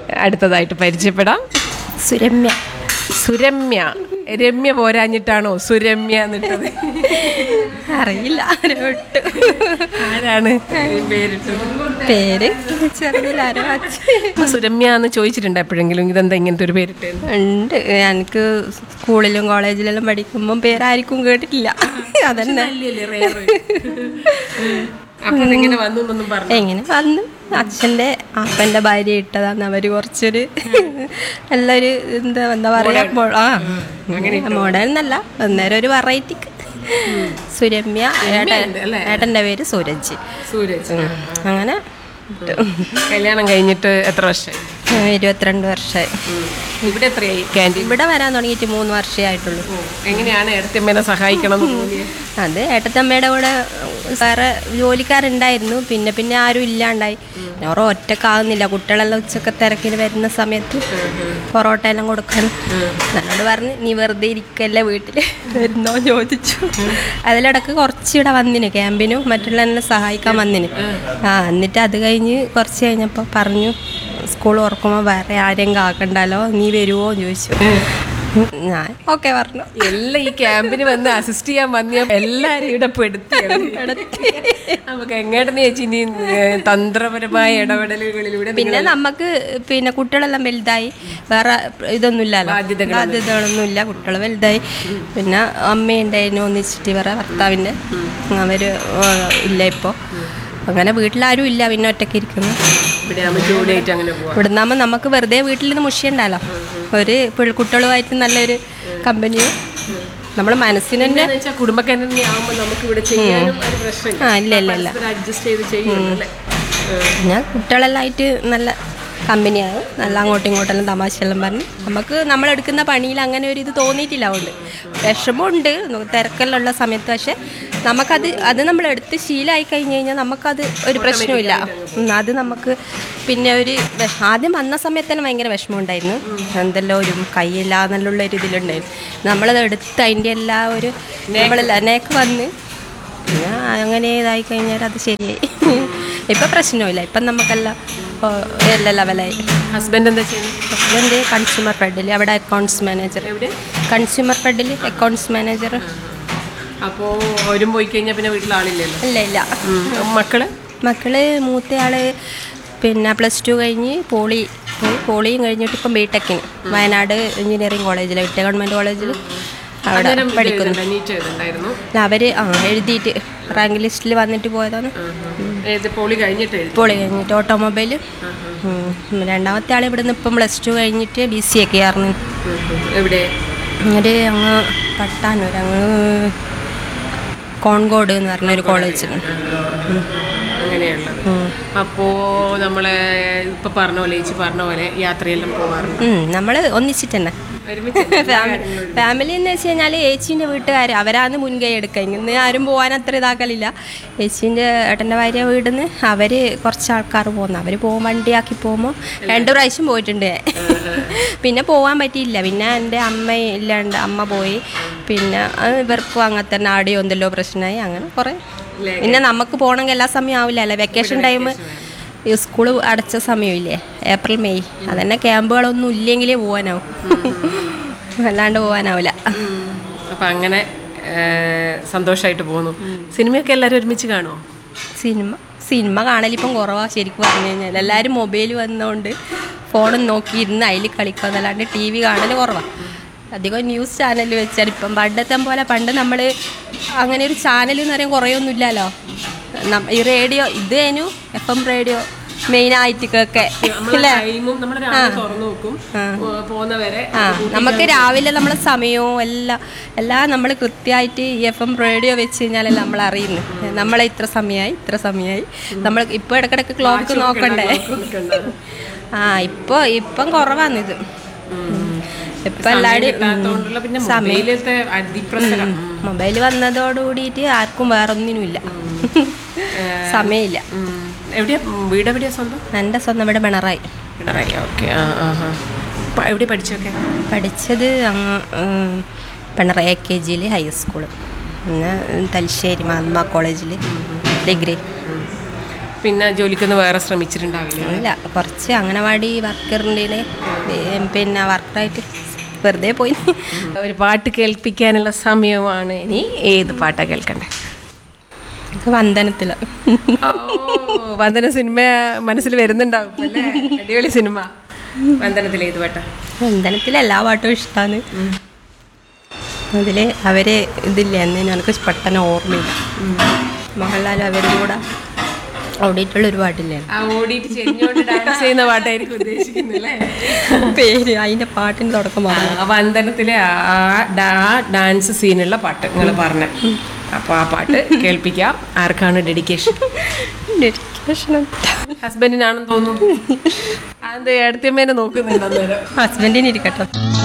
അടുത്തതായിട്ട് പരിചയപ്പെടാം സുരമ്യ സുരമ്യ രമ്യ പോരാഞ്ഞിട്ടാണോ സുരമ്യ എന്നിട്ടത് അറിയില്ല ആരോട്ട് ആരാണ് ഈ പേരിട്ടത് പേര് ചെറുതിൽ ആരോ അച്ഛൻ അപ്പൊ സുരമ്യ എന്ന് ചോദിച്ചിട്ടുണ്ട് എപ്പോഴെങ്കിലും ഇതെന്താ ഇങ്ങനത്തെ ഒരു പേരിട്ട് ഉണ്ട് എനിക്ക് സ്കൂളിലും കോളേജിലെല്ലാം പഠിക്കുമ്പം പേരായിരിക്കും കേട്ടിട്ടില്ല അതന്നെ അപ്പൊ അതെങ്ങനെ വന്നു എന്നൊന്നും പറഞ്ഞു എങ്ങനെ വന്നു അച്ഛൻ്റെ അപ്പൻ്റെ ഭാര്യ ഇട്ടതാണ് അവർ കുറച്ചൊരു നല്ലൊരു എന്താ എന്താ പറയാ മോ- ആ മോഡേൺ എന്നല്ല അന്നേരം ഒരു വെറൈറ്റിക്ക് സുരമ്യ ഏട്ടൻ ഏട്ടൻ്റെ പേര് സൂരജ് സൂരജ് ഉം. അങ്ങനെ ഇട്ടു. കല്യാണം കഴിഞ്ഞിട്ട് എത്ര വർഷമായി ഉം, ഇരുപത്തിരണ്ട് വർഷമായി ഇവിടെ എത്രയായി ക്യാൻറ്റീൻ ഇവിടെ വരാൻ തുടങ്ങിയിട്ട് മൂന്ന് വർഷമേ ആയിട്ടുള്ളൂ എങ്ങനെയാണ് ഏടത്തിയമ്മേനെ സഹായിക്കണം എന്ന് തോന്നിയത് അത് ഏട്ടത്തമ്മയുടെ കൂടെ വേറെ ജോലിക്കാരുണ്ടായിരുന്നു പിന്നെ പിന്നെ ആരും ഇല്ലാണ്ടായി ഞാൻ ഒറ്റക്കാവുന്നില്ല കുട്ടികളെല്ലാം ഉച്ചക്ക് തിരക്കിന് വരുന്ന സമയത്ത് പൊറോട്ട എല്ലാം കൊടുക്കാൻ എന്നോട് പറഞ്ഞ് നീ വെറുതെ ഇരിക്കല്ലേ വീട്ടിൽ വരുന്നോ ചോദിച്ചു അതിലിടക്ക് കുറച്ചിവിടെ വന്നിന് ക്യാമ്പിനും മറ്റുള്ള എന്നെ സഹായിക്കാൻ വന്നിന് ആ എന്നിട്ട് അത് കഴിഞ്ഞ് കുറച്ച് കഴിഞ്ഞപ്പോൾ പറഞ്ഞു സ്കൂൾ തുറക്കുമ്പോൾ വേറെ ആരെയും കാക്കണ്ടല്ലോ നീ വരുമോ ചോദിച്ചു ഞാൻ ഓക്കെ പറഞ്ഞു എല്ലാം ഈ ക്യാമ്പിന് വന്ന് അസിസ്റ്റ് ചെയ്യാൻ വന്നിയ എല്ലാരും ഇവിടെ പെടുത്തി നമുക്ക് എങ്ങോട്ടെന്ന് ചേച്ചി ഇനി ഏഹ്, തന്ത്രപരമായ ഇടപെടലുകളിലൂടെ പിന്നെ നമുക്ക് പിന്നെ കുട്ടികളെല്ലാം വലുതായി വേറെ ഇതൊന്നുമില്ലല്ലോ ബാധ്യതകളൊന്നുമില്ല കുട്ടികൾ വലുതായി പിന്നെ അമ്മയുണ്ടായിരുന്നു ഒന്നിച്ചിട്ട് ഇവരെ ഭർത്താവിൻ്റെ അവർ ഇല്ല ഇപ്പോൾ അങ്ങനെ വീട്ടിലാരും ഇല്ല പിന്നെ ഒറ്റയ്ക്ക് ഇരിക്കുന്നു ഇവിടെ ആകുമ്പോൾ ജോലിയായിട്ട് അങ്ങനെ പോവാം ഇവിടുന്നാകുമ്പോൾ നമുക്ക് വെറുതെ വീട്ടിൽ നിന്ന് മുഷിയുണ്ടല്ലോ ഒരു പിള്ളക്കുട്ടികളുമായിട്ട് നല്ലൊരു കമ്പനിയും നമ്മൾ മനസ്സിന് തന്നെ എന്ന് വെച്ചാൽ കുടുംബക്കാരനെ ആകുമ്പോൾ നമുക്ക് ഇവിടെ ചെയ്യാനും ഒരു പ്രശ്നമില്ല ആ ഇല്ല ഇല്ല ഇല്ല അഡ്ജസ്റ്റ് ചെയ്ത് ചെയ്യുമല്ലേ പിന്നെ കുട്ടികളെല്ലാം ആയിട്ട് നല്ല കമ്പനിയാണ് നല്ല അങ്ങോട്ടും ഇങ്ങോട്ടെല്ലാം തമാശയെല്ലാം പറഞ്ഞ് നമുക്ക് നമ്മളെടുക്കുന്ന പണിയിൽ അങ്ങനെ ഒരു ഇത് തോന്നിയിട്ടില്ല അതുകൊണ്ട് വിഷമമുണ്ട് തിരക്കെല്ലാം ഉള്ള സമയത്ത് പക്ഷെ നമുക്കത് അത് നമ്മൾ എടുത്ത് ശീലമായി കഴിഞ്ഞ് കഴിഞ്ഞാൽ നമുക്കത് ഒരു പ്രശ്നമില്ല ഉം, അത് നമുക്ക് പിന്നെ ഒരു വിഷ- ആദ്യം വന്ന സമയത്ത് തന്നെ ഭയങ്കര വിഷമമുണ്ടായിരുന്നു എന്തെല്ലോ ഒരു കൈയില്ല എന്നുള്ള ഒരു ഇതിലുണ്ടായിരുന്നു നമ്മളത് എടുത്ത് അതിൻ്റെ എല്ലാ ഒരു നമ്മളെല്ലാം നേക്ക് വന്ന് പിന്നെ അങ്ങനെ ഇതായി കഴിഞ്ഞാൽ അത് ശരിയായി ഇപ്പം പ്രശ്നമില്ല ഇപ്പം നമുക്കെല്ലാം ഓ, എല്ലാ ലെവലായി ഹസ്ബൻഡ് എന്താ ചെയ്യുന്നത് ഹസ്ബൻഡ് കൺസ്യൂമർ ഫെഡിൽ അവിടെ അക്കൗണ്ട്സ് മാനേജർ എവിടെ കൺസ്യൂമർ ഫെഡിൽ അക്കൗണ്ട്സ് മാനേജർ അപ്പോൾ അവരും പോയി കഴിഞ്ഞാൽ പിന്നെ വീട്ടിൽ ആളില്ലല്ലോ ഇല്ല ഇല്ല ഉം. മക്കള് മക്കള് മൂത്തയാള് പിന്നെ പ്ലസ് ടു കഴിഞ്ഞ് പോളി പോയി പോളിയും കഴിഞ്ഞിട്ട് ഇപ്പം ബിടെക്കിന് വയനാട് എഞ്ചിനീയറിംഗ് കോളേജിൽ വിട്ട ഗവൺമെൻറ് കോളേജിൽ അവിടെ അന്നേരം ഇത് പഠിക്കുന്നു എഴുതണ്ട, നീറ്റ് എഴുതണ്ടായിരുന്നു അവർ ആ എഴുതിയിട്ട് റാങ്ക് ലിസ്റ്റിൽ വന്നിട്ട് പോയതാണ് ഏത് പോളി കഴിഞ്ഞിട്ട് എഴുതി പോളി കഴിഞ്ഞിട്ട് ഓട്ടോമൊബൈൽ രണ്ടാമത്തെ ആൾ ഇവിടുന്ന് ഇപ്പം പ്ലസ് ടു കഴിഞ്ഞിട്ട് ബി സി ഒക്കെ ആയിരുന്നു എവിടെ ഒരു അങ്ങ് പട്ടാനൂർ അങ്ങ് കോൺകോട് എന്ന് പറഞ്ഞൊരു കോളേജ് അങ്ങനെയുള്ളത് അപ്പോൾ നമ്മളെ ഇപ്പൊ പറഞ്ഞ പോലെ ചേച്ചി പറഞ്ഞ പോലെ യാത്രയെല്ലാം പോവാറുണ്ട് നമ്മൾ ഒന്നിച്ചിട്ട് തന്നെ ഒരുമിച്ച് ഫാമിലി എന്ന് വെച്ച് കഴിഞ്ഞാൽ ഏച്ചീൻ്റെ വീട്ടുകാർ അവരാണ് മുൻകൈ എടുക്കുക ഇന്ന് ആരും പോകാൻ അത്ര ഇതാക്കലില്ല ഏച്ചീൻ്റെ ഏട്ടൻ്റെ ഭാര്യ വീടിൽ നിന്ന് അവർ കുറച്ച് ആൾക്കാർ പോകുന്നു അവർ പോകും വണ്ടിയാക്കി പോകുമ്പോൾ രണ്ട് പ്രാവശ്യം പോയിട്ടുണ്ട് ഞാൻ. പിന്നെ പോകാൻ പറ്റിയില്ല പിന്നെ എൻ്റെ അമ്മ ഇല്ലാണ്ട് അമ്മ പോയി പിന്നെ അത് ഇവർക്കും അങ്ങനെ തന്നെ ആടിയോ എന്തെല്ലോ പ്രശ്നമായി അങ്ങനെ കുറേ പിന്നെ നമുക്ക് പോകണമെങ്കിൽ എല്ലാ സമയം ആവില്ലല്ലോ വെക്കേഷൻ ടൈം ഈ സ്കൂൾ അടച്ച സമയമില്ലേ ഏപ്രിൽ മെയ് അതന്നെ ക്യാമ്പുകളൊന്നും ഇല്ലെങ്കിലേ പോകാനാവും അല്ലാണ്ട് പോകാനാവില്ല അപ്പം അങ്ങനെ സന്തോഷമായിട്ട് പോകുന്നു സിനിമയൊക്കെ എല്ലാവരും ഒരുമിച്ച് കാണുമോ സിനിമ സിനിമ കാണലിപ്പം കുറവാണ് ശരിക്കും പറഞ്ഞു കഴിഞ്ഞാൽ എല്ലാവരും മൊബൈൽ വന്നതുകൊണ്ട് ഫോണും നോക്കി ഇരുന്ന് അതിൽ കളിക്കുക എന്നല്ലാണ്ട് ടി വി കാണൽ കുറവാണ് അധികം ന്യൂസ് ചാനൽ വെച്ചാൽ ഇപ്പം പണ്ടത്തെ പോലെ പണ്ട് നമ്മൾ അങ്ങനെ ഒരു ചാനൽ എന്ന് പറയാൻ കുറേയൊന്നും ഇല്ലല്ലോ നം- ഈ റേഡിയോ ഇത് കഴിഞ്ഞു എഫ് എം റേഡിയോ മെയിനായിട്ട് കേൾക്കെ നമ്മളെ ടൈമും നമ്മൾ രാവിലെ തുറന്നു നോക്കും പോ- പോകുന്നവരെ ആ നമുക്ക് രാവിലെ നമ്മളെ സമയവും എല്ലാം എല്ലാം നമ്മൾ കൃത്യമായിട്ട് ഈ എഫ് എം റേഡിയോ വെച്ച് കഴിഞ്ഞാലല്ലേ നമ്മൾ അറിയുന്നു നമ്മളെ ഇത്ര സമയമായി ഇത്ര സമയമായി നമ്മൾ ഇപ്പോൾ ഇടക്കിടക്ക് ക്ലോക്ക് നോക്കണ്ടേ ആ ഇപ്പോൾ ഇപ്പം കുറവാണിത് ഇപ്പം എല്ലാവരും കിട്ടാത്തതുകൊണ്ടുള്ള പിന്നെ മൊബൈലത്തെ അതിപ്രസരം മൊബൈൽ വന്നതോട് കൂടിയിട്ട് ആർക്കും വേറൊന്നിനുമില്ല സമയമില്ല ഉം. എവിടെയാ വീട് എവിടെയാ സ്വന്തം എൻ്റെ സ്വന്തം ഇവിടെ പിണറായി പിണറായി ഓക്കെ ആ ആ ആ പ- എവിടെ പഠിച്ചൊക്കെ പഠിച്ചത് അങ്ങ് ഉം, പിണറായി എ കെ ജിയിൽ ഹൈസ്കൂൾ പിന്നെ തലശ്ശേരി മഹാത്മാ കോളേജിൽ ഡിഗ്രി പിന്നെ ജോലിക്കൊന്നും വേറെ ശ്രമിച്ചിട്ടുണ്ടാവില്ല ഇല്ല കുറച്ച് അംഗനവാടി വർക്കറിൻ്റെ പിന്നെ വർക്കറായിട്ട് വെറുതെ പോയി ഒരു പാട്ട് കേൾപ്പിക്കാനുള്ള സമയമാണ് ഇനി ഏത് പാട്ടാ കേൾക്കണ്ടേ എനിക്ക് വന്ദനത്തിൽ ഓ, വന്ദന സിനിമ മനസ്സിൽ വരുന്നുണ്ടാവും അല്ലേ അടിപൊളി സിനിമ വന്ദനത്തിൽ ഏത് പാട്ടാ വന്ദനത്തിൽ എല്ലാ പാട്ടും ഇഷ്ടമാണ് അതിൽ അവർ ഇതില്ല എന്ന് എനിക്ക് പെട്ടെന്ന് ഓർമ്മയില്ല മോഹൻലാൽ അവരും കൂടെ ഓടിയിട്ടുള്ള ഒരു പാട്ടില്ലേ ആ ഓടിയിട്ട് ചെരിഞ്ഞോണ്ട് ഡാൻസ് ചെയ്യുന്ന പാട്ടായിരിക്കും ഉദ്ദേശിക്കുന്നല്ലേ പേര് അതിൻ്റെ പാട്ടിൻ്റെ തുടക്കം പറഞ്ഞു ആ വന്ദനത്തിലെ ആ ഡാ ഡാൻസ് സീനുള്ള പാട്ട് നിങ്ങൾ പറഞ്ഞ അപ്പോൾ ആ പാട്ട് കേൾപ്പിക്കാം ആർക്കാണ് ഡെഡിക്കേഷൻ ഹസ്ബൻഡിനാണെന്ന് തോന്നുന്നു അത് എടുത്തമ്മേനെ നോക്കുന്നുണ്ട് അന്നേരം ഹസ്ബൻഡിന് ഇരിക്കട്ടെ